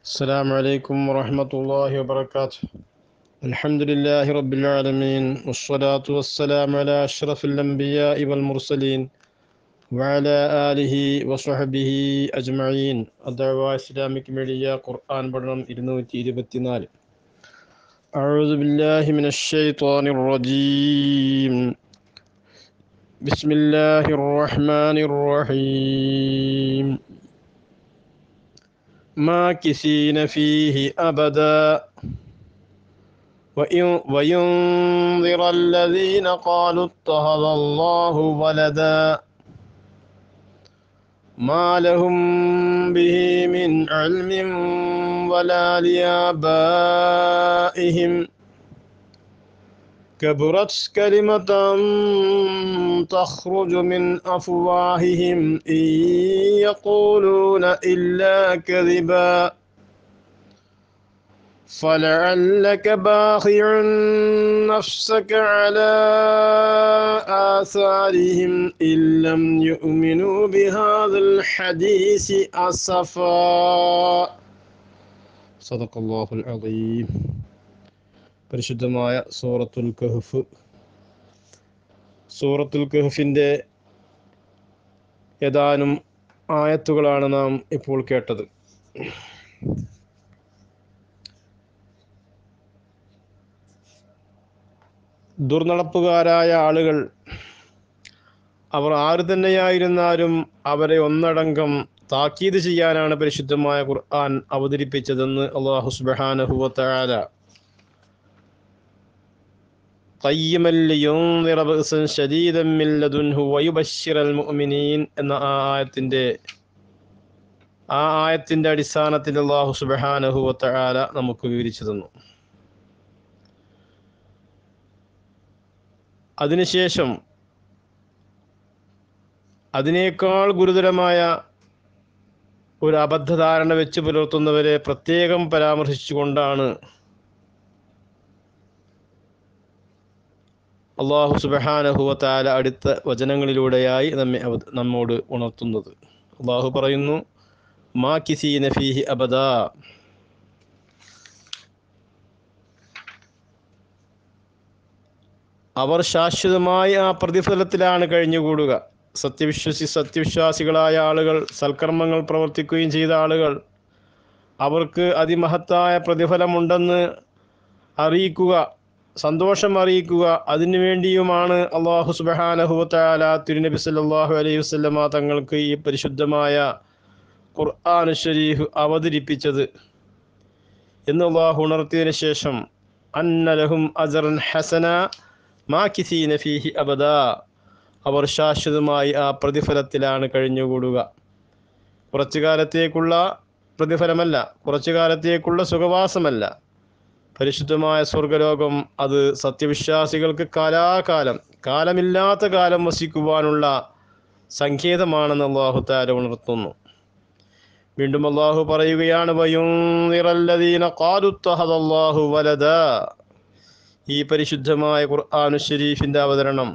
السلام عليكم ورحمة الله وبركاته الحمد لله رب العالمين والصلاة والسلام على أشرف الأنبياء والمرسلين وعلى آله وصحبه أجمعين الدعوة إسلامك ميديا قرآن برنم إرنوتي إربتنال أعوذ بالله من الشيطان الرجيم بسم الله الرحمن الرحيم ماكثين فيه أبدا وإن- وينذر الذين قالوا اتخذ الله ولدا ما لهم به من علم ولا لآبائهم كبرت كلمة تخرج من أفواههم إن يقولون إلا كذبا فلعلك باخع نفسك على آثارهم إن لم يؤمنوا بهذا الحديث أسفا صدق الله العظيم പരിശുദ്ധമായ സൂറത്തുൽ കഹ്ഫ് സൂറത്തുൽ കഹ്ഫിൻ്റെ ഏതാനും ആയത്തുകളാണ് നാം ഇപ്പോൾ കേട്ടത് ദുർനടപ്പുകാരായ ആളുകൾ അവർ ആര് തന്നെയായിരുന്നാലും അവരെ ഒന്നടങ്കം താക്കീത് ചെയ്യാനാണ് പരിശുദ്ധമായ ഖുർആൻ അവതരിപ്പിച്ചതെന്ന് അള്ളാഹു സുബ്ഹാനഹുവതആല قيما لينذر بأسا شديدا من لدنه ويبشر المؤمنين എന്ന ആ ആയത്തിന്റെ ആ ആയത്തിന്റെ അടിസ്ഥാനത്തിൽ അള്ളാഹു സുബ്ഹാനഹു വതആല നമുക്ക് വിവരിച്ചു തന്നു അതിനുശേഷം അതിനേക്കാൾ ഗുരുതരമായ ഒരു അബദ്ധധാരണ വെച്ച് പുലർത്തുന്നവരെ പ്രത്യേകം പരാമർശിച്ചുകൊണ്ടാണ് അള്ളാഹു സുബഹാനഹുവത്താല അടുത്ത വചനങ്ങളിലൂടെയായി നമ്മെ അവ- നമ്മോട് ഉണർത്തുന്നത് അള്ളാഹു പറയുന്നു മാ കിസീന ഫീഹി അബദ അവർ ശാശ്വതമായി ആ പ്രതിഫലത്തിലാണ് കഴിഞ്ഞുകൂടുക സത്യവിശ്വസി സത്യവിശ്വാസികളായ ആളുകൾ സൽക്കർമ്മങ്ങൾ പ്രവർത്തിക്കുകയും ചെയ്ത ആളുകൾ അവർക്ക് അതിമഹത്തായ പ്രതിഫലമുണ്ടെന്ന് അറിയിക്കുക സന്തോഷം അറിയിക്കുക അതിനു വേണ്ടിയുമാണ് അള്ളാഹു സുബഹാനഹുവത്താല തിരുനബി സല്ലല്ലാഹു അലൈഹി വസല്ലമ തങ്ങൾക്ക് ഈ പരിശുദ്ധമായ ഖുർആൻ ഷരീഫ് അവതരിപ്പിച്ചത് എന്ന് അള്ളാഹു ഉണർത്തിയതിനു ശേഷം അന്നലഹും അജറൻ ഹസന മാക്കിസീന ഫീഹി അബദ അവർ ശാശ്വതമായി ആ പ്രതിഫലത്തിലാണ് കഴിഞ്ഞുകൂടുക കുറച്ചു കാലത്തേക്കുള്ള പ്രതിഫലമല്ല കുറച്ചു കാലത്തേക്കുള്ള സുഖവാസമല്ല പരിശുദ്ധമായ സ്വർഗലോകം അത് സത്യവിശ്വാസികൾക്ക് കാലാകാലം കാലമില്ലാത്ത കാലം വസിക്കുവാനുള്ള സങ്കേതമാണെന്ന് അള്ളാഹു താര ഉണർത്തുന്നു വീണ്ടും അള്ളാഹു പറയുകയാണ് വയുന്നിറല്ലദീന ഖാലുത്തഹദല്ലാഹു വലദ ഈ പരിശുദ്ധമായ ഖുർആനു ഷരീഫിന്റെ അവതരണം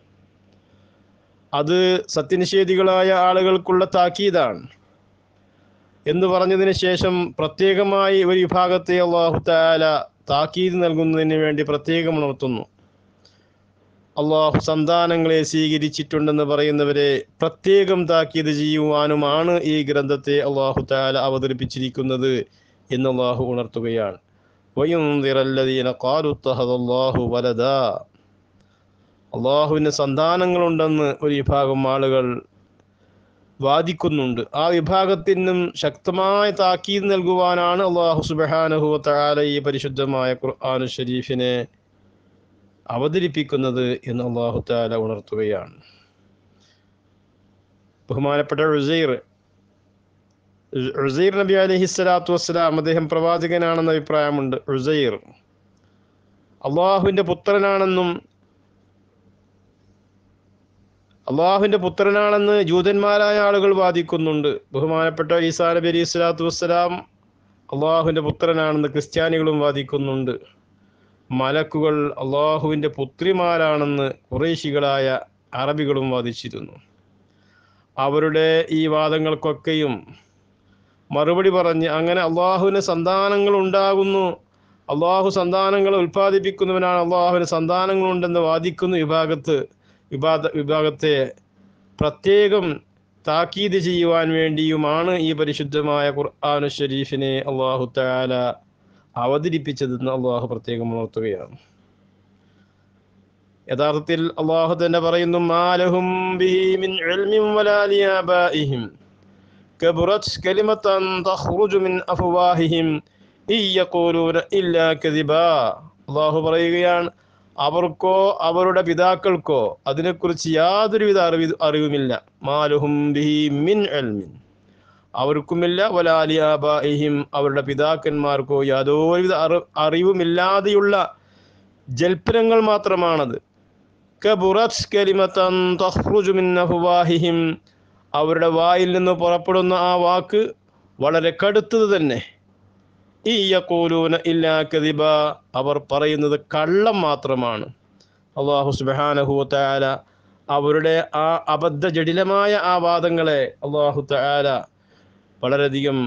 അത് സത്യനിഷേധികളായ ആളുകൾക്കുള്ള താക്കീതാണ് എന്ന് പറഞ്ഞതിന് ശേഷം പ്രത്യേകമായി ഒരു വിഭാഗത്തെ അള്ളാഹു താല താക്കീത് നൽകുന്നതിന് വേണ്ടി പ്രത്യേകം ഉണർത്തുന്നു അള്ളാഹു സന്താനങ്ങളെ സ്വീകരിച്ചിട്ടുണ്ടെന്ന് പറയുന്നവരെ പ്രത്യേകം താക്കീത് ചെയ്യുവാനുമാണ് ഈ ഗ്രന്ഥത്തെ അള്ളാഹു താല അവതരിപ്പിച്ചിരിക്കുന്നത് എന്ന് അള്ളാഹു ഉണർത്തുകയാണ് വയുന്തിറല്ലദീന ഖാലുത്തഹദല്ലാഹു വലദാ അള്ളാഹുവിന് സന്താനങ്ങളുണ്ടെന്ന് ഒരു വിഭാഗം ആളുകൾ വാദിക്കുന്നുണ്ട് ആ വിഭാഗത്തിനും ശക്തമായ താക്കീത് നൽകുവാനാണ് അള്ളാഹു സുബഹാനഹു തആല ഈ പരിശുദ്ധമായ ഖുർആനു ഷരീഫിനെ അവതരിപ്പിക്കുന്നത് എന്ന് അള്ളാഹു താല ഉണർത്തുകയാണ് ബഹുമാനപ്പെട്ട ഉസൈർ ഉസൈർ നബി അലൈഹി സ്വലാത്തു വസ്സലാം അദ്ദേഹം പ്രവാചകനാണെന്ന അഭിപ്രായമുണ്ട് ഉസൈർ അള്ളാഹുവിൻ്റെ പുത്രനാണെന്നും അള്ളാഹുവിൻ്റെ പുത്രനാണെന്ന് ജൂതന്മാരായ ആളുകൾ വാദിക്കുന്നുണ്ട് ബഹുമാനപ്പെട്ട ഈസാ നബി അലൈഹി സ്വലാത്തു വസ്സലാം അള്ളാഹുവിൻ്റെ പുത്രനാണെന്ന് ക്രിസ്ത്യാനികളും വാദിക്കുന്നുണ്ട് മലക്കുകൾ അള്ളാഹുവിൻ്റെ പുത്രിമാരാണെന്ന് കുറേശികളായ അറബികളും വാദിച്ചിരുന്നു അവരുടെ ഈ വാദങ്ങൾക്കൊക്കെയും മറുപടി പറഞ്ഞ് അങ്ങനെ അള്ളാഹുവിന് സന്താനങ്ങൾ ഉണ്ടാകുന്നു അള്ളാഹു സന്താനങ്ങളെ ഉൽപ്പാദിപ്പിക്കുന്നവനാണ് അള്ളാഹുവിന് സന്താനങ്ങളുണ്ടെന്ന് വാദിക്കുന്ന വിഭാഗത്ത് വിഭാഗ വിഭാഗത്തെ പ്രത്യേകം താക്കീത് ചെയ്യുവാൻ വേണ്ടിയുമാണ് ഈ പരിശുദ്ധമായ ഖുർആാനു ഷരീഫിനെ അള്ളാഹു താല അവതരിപ്പിച്ചതെന്ന് അള്ളാഹു പ്രത്യേകം ഉണർത്തുകയാണ് യഥാർത്ഥത്തിൽ അള്ളാഹു തന്നെ പറയുന്നു മാലഹും ബിഹി മിൻ ഇൽമിൻ വലാ ലിയാബാഇഹിം കബറത് കലിമതൻ തഖ്റുജു മിൻ അഫ്വാഹിഹിം ഇയ്യഖൂലൂന ഇല്ലാ കദിബാ അള്ളാഹു പറയുകയാണ് അവർക്കോ അവരുടെ പിതാക്കൾക്കോ അതിനെക്കുറിച്ച് യാതൊരുവിധ അറിവി അറിവുമില്ല മാലുഹും ബിഹി മിൻ ഇൽമിൻ അവർക്കുമില്ല വലാലിയാബാഹിം അവരുടെ പിതാക്കന്മാർക്കോ യാതൊരുവിധ അറി അറിവുമില്ലാതെയുള്ള ജൽപ്പനങ്ങൾ മാത്രമാണത് കബുറത് കലിമതൻ തഖ്റുജു മിൻ അഫ്വാഹിഹിം അവരുടെ വായിൽ നിന്ന് പുറപ്പെടുന്ന ആ വാക്ക് വളരെ കടുത്തത് തന്നെ ഈ യഖൂലൂന ഇല്ലാ കദിബ അവർ പറയുന്നത് കള്ളം മാത്രമാണ് അള്ളാഹു സുബ്ഹാനഹു തആല അവരുടെ ആ അബദ്ധ ജടിലമായ ആ വാദങ്ങളെ അള്ളാഹു തആല വളരെയധികം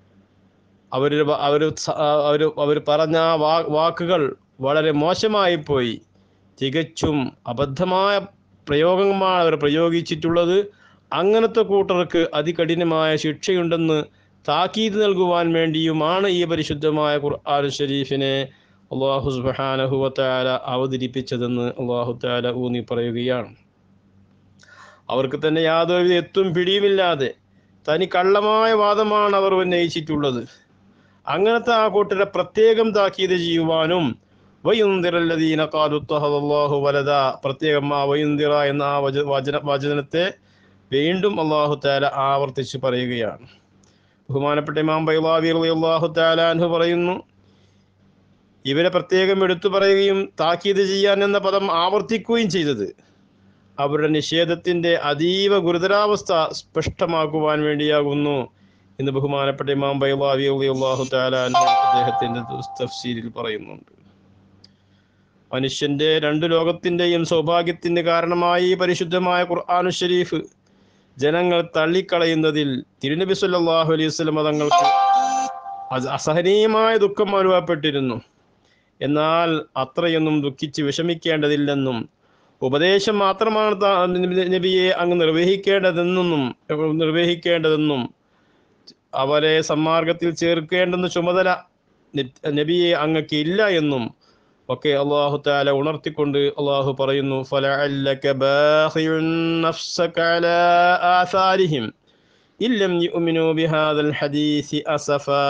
അവർ അവർ അവർ അവർ പറഞ്ഞ ആ വാ വാക്കുകൾ വളരെ മോശമായി പോയി തികച്ചും അബദ്ധമായ പ്രയോഗമാണ് അവർ പ്രയോഗിച്ചിട്ടുള്ളത് അങ്ങനത്തെ കൂട്ടർക്ക് അതികഠിനമായ ശിക്ഷയുണ്ടെന്ന് താക്കീത് നൽകുവാൻ വേണ്ടിയുമാണ് ഈ പരിശുദ്ധമായ ഖുർആൻ ഷരീഫിനെ അള്ളാഹു സുബാനഹുവത്താല അവതരിപ്പിച്ചതെന്ന് അള്ളാഹു താല ഊന്നി പറയുകയാണ് അവർക്ക് തന്നെ യാതൊരുവിധ എത്തും പിടിയുമില്ലാതെ തനി കള്ളമായ വാദമാണ് അവർ ഉന്നയിച്ചിട്ടുള്ളത് അങ്ങനത്തെ ആ കൂട്ടരെ പ്രത്യേകം താക്കീത് ചെയ്യുവാനും വയുന്തിറല്ലദീന കാലുത്തഹദല്ലാഹു വലത പ്രത്യേകം ആ വയുന്തിറ എന്ന ആ വച വചന വചനത്തെ വീണ്ടും അള്ളാഹു താല ആവർത്തിച്ച് പറയുകയാണ് ബഹുമാനപ്പെട്ട ഇമാം ബൈലാവി അള്ളാഹു താലാൻഹു പറയുന്നു ഇവരെ പ്രത്യേകം എടുത്തു പറയുകയും താക്കീത് ചെയ്യാൻ എന്ന പദം ആവർത്തിക്കുകയും ചെയ്തത് അവരുടെ നിഷേധത്തിന്റെ അതീവ ഗുരുതരാവസ്ഥ സ്പഷ്ടമാക്കുവാൻ വേണ്ടിയാകുന്നു എന്ന് ബഹുമാനപ്പെട്ട ഇമാം ബൈലാവി അള്ളാഹു താലാൻഹു അദ്ദേഹത്തിന്റെ തഫ്സീരിൽ പറയുന്നുണ്ട് മനുഷ്യന്റെ രണ്ടു ലോകത്തിന്റെയും സൗഭാഗ്യത്തിന് കാരണമായി പരിശുദ്ധമായ ഖുർആാനു ഷരീഫ് ജനങ്ങൾ തള്ളിക്കളയുന്നതിൽ തിരുനബി സല്ലല്ലാഹു അലൈഹി വസല്ലം തങ്ങൾക്ക് അസഹനീയമായ ദുഃഖം അനുഭവപ്പെട്ടിരുന്നു എന്നാൽ അത്രയൊന്നും ദുഃഖിച്ച് വിഷമിക്കേണ്ടതില്ലെന്നും ഉപദേശം മാത്രമാണ് നബിയെ അങ്ങ് നിർവഹിക്കേണ്ടതെന്നും നിർവഹിക്കേണ്ടതെന്നും അവരെ സന്മാർഗത്തിൽ ചേർക്കേണ്ടെന്ന ചുമതല നബിയെ അങ്ങക്ക് ഇല്ല എന്നും ഒക്കെ അള്ളാഹു താല ഉണർത്തിക്കൊണ്ട് അള്ളാഹു പറയുന്നു ഫലഅല്ലക ബാഖിഉൻ നഫ്സക അലാ ആസാരിഹിം ഇല്ലം യുഅ്മിനു ബിഹാദൽ ഹദീസി അസഫാ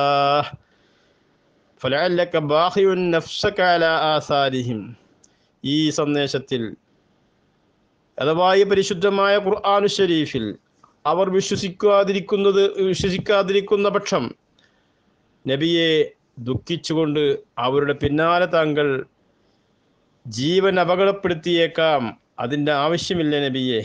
ഫലഅല്ലക ബാഖിഉൻ നഫ്സക അലാ ആസാരിഹിം ഈ സന്ദേശത്തിൽ അഥവാ ഈ പരിശുദ്ധമായ ഖുർആാനു ഷരീഫിൽ അവർ വിശ്വസിക്കാതിരിക്കുന്നത് വിശ്വസിക്കാതിരിക്കുന്ന പക്ഷം നബിയെ ദുഃഖിച്ചുകൊണ്ട് അവരുടെ പിന്നാലെ താങ്കൾ ജീവൻ അപകടപ്പെടുത്തിയേക്കാം അതിൻ്റെ ആവശ്യമില്ല നബിയെ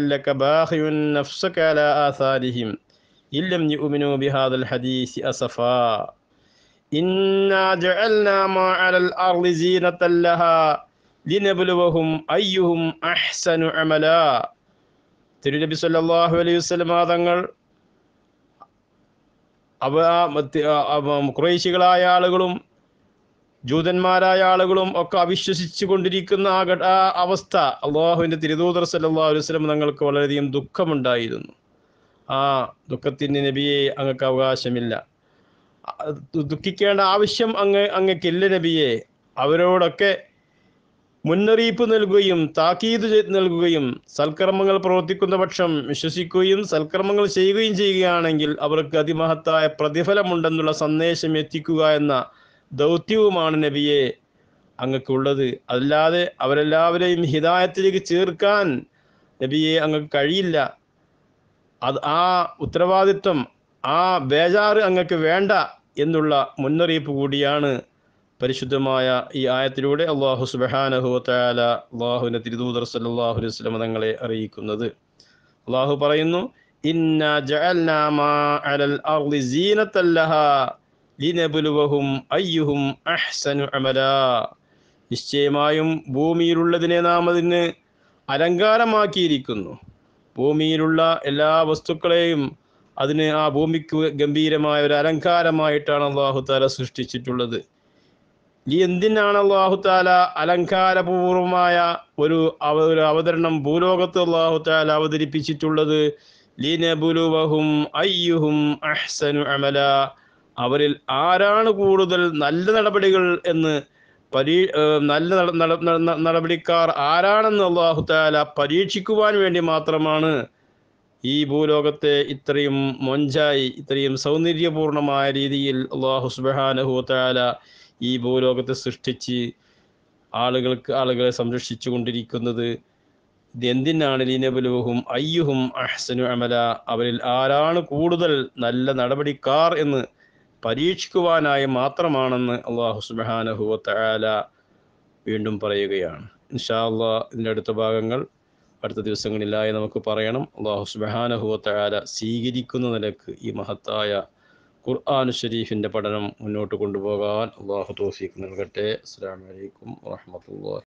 ആസാരിഹിം ഇല്ലം യുമിനു ബിഹാദൽ ഹദീസി അസഫാ ഇന്നാ ജഅൽനാ മാ അലൽ അർളി സീനത്തൻ ലഹാ ലിനബ്ലുവഹും അയ്യുഹും അഹ്സനു അമലാ തിരുനബി സല്ലല്ലാഹു അലൈഹി വസല്ലം തങ്ങൾ അവ കുറേശികളായ ആളുകളും ജൂതന്മാരായ ആളുകളും ഒക്കെ അവിശ്വസിച്ചു കൊണ്ടിരിക്കുന്ന ആ ഘട ആ അവസ്ഥ അള്ളാഹുവിൻ്റെ തിരുദൂതർ സല്ലല്ലാഹു അലൈഹി വസല്ലം തങ്ങൾക്ക് വളരെയധികം ദുഃഖമുണ്ടായിരുന്നു ആ ദുഃഖത്തിന് നബിയെ അങ്ങക്ക് അവകാശമില്ല ദുഃഖിക്കേണ്ട ആവശ്യം അങ്ങ് അങ്ങക്കില്ല നബിയെ അവരോടൊക്കെ മുന്നറിയിപ്പ് നൽകുകയും താക്കീത് നൽകുകയും സൽക്കർമ്മങ്ങൾ പ്രവർത്തിക്കുന്ന പക്ഷം വിശ്വസിക്കുകയും സൽക്കർമ്മങ്ങൾ ചെയ്യുകയും ചെയ്യുകയാണെങ്കിൽ അവർക്ക് അതിമഹത്തായ പ്രതിഫലമുണ്ടെന്നുള്ള സന്ദേശം എത്തിക്കുക എന്ന ദൗത്യവുമാണ് നബിയെ അങ്ങക്കുള്ളത് അല്ലാതെ അവരെല്ലാവരെയും ഹിതായത്തിലേക്ക് ചേർക്കാൻ നബിയെ അങ്ങക്ക് കഴിയില്ല അത് ആ ഉത്തരവാദിത്വം ആ ബേജാറ് അങ്ങക്ക് വേണ്ട എന്നുള്ള മുന്നറിയിപ്പ് കൂടിയാണ് പരിശുദ്ധമായ ഈ ആയത്തിലൂടെ അള്ളാഹു സുബഹാനഹു താല അള്ളാഹുവിൻ്റെ തിരുദൂതർ സല്ലാഹു അലൈഹി വസല്ലം തങ്ങളെ അറിയിക്കുന്നത് അള്ളാഹു പറയുന്നു ഇന്ന ജഅൽനാ മാ അലൽ അർളി സീനത്തൻ ലഹാ ലിനബ്ലുവഹും അയ്യുഹും അഹ്സനു അമലാ നിശ്ചയമായും ഭൂമിയിലുള്ളതിനെ നാം അതിന് അലങ്കാരമാക്കിയിരിക്കുന്നു ഭൂമിയിലുള്ള എല്ലാ വസ്തുക്കളെയും അതിന് ആ ഭൂമിക്ക് ഗംഭീരമായ ഒരു അലങ്കാരമായിട്ടാണ് അള്ളാഹു താല സൃഷ്ടിച്ചിട്ടുള്ളത് ഈ എന്തിനാണ് അള്ളാഹു താല അലങ്കാരപൂർവമായ ഒരു അവ ഒരു അവതരണം ഭൂലോകത്ത് അള്ളാഹു താല അവതരിപ്പിച്ചിട്ടുള്ളത് ലീനബുലുവഹും അയ്യുഹും അഹ്സനു അമല അവരിൽ ആരാണ് കൂടുതൽ നല്ല നടപടികൾ എന്ന് പരീ ഏഹ് നല്ല നട- നട- നട- നട- നടപടിക്കാർ ആരാണെന്ന് അള്ളാഹു താല പരീക്ഷിക്കുവാൻ വേണ്ടി മാത്രമാണ് ഈ ഭൂലോകത്തെ ഇത്രയും മൊഞ്ചായി ഇത്രയും സൗന്ദര്യപൂർണമായ രീതിയിൽ അള്ളാഹു സുബാനഹു താല ഈ ഭൂലോകത്തെ സൃഷ്ടിച്ച് ആളുകൾക്ക് ആളുകളെ സംരക്ഷിച്ചു കൊണ്ടിരിക്കുന്നത് ഇത് എന്തിനാണ് ലീനബലുഹും അയ്യുഹും അഹ്സനു അമല അവരിൽ ആരാണ് കൂടുതൽ നല്ല നടപടിക്കാർ എന്ന് പരീക്ഷിക്കുവാനായി മാത്രമാണെന്ന് അള്ളാഹു സുബാനഹു തആല വീണ്ടും പറയുകയാണ് ഇൻഷാ അള്ളാഹ് ഇതിൻ്റെ അടുത്ത ഭാഗങ്ങൾ അടുത്ത ദിവസങ്ങളിലായി നമുക്ക് പറയണം അള്ളാഹു സുബാനഹു തആല സ്വീകരിക്കുന്ന നിലക്ക് ഈ മഹത്തായ ഖുർആൻ ഷരീഫിൻ്റെ പഠനം മുന്നോട്ട് കൊണ്ടുപോകാൻ അള്ളാഹു തോഫീക്ക് നൽകട്ടെ അസ്സാം വലൈക്കും വാഹമത്തല്ലാ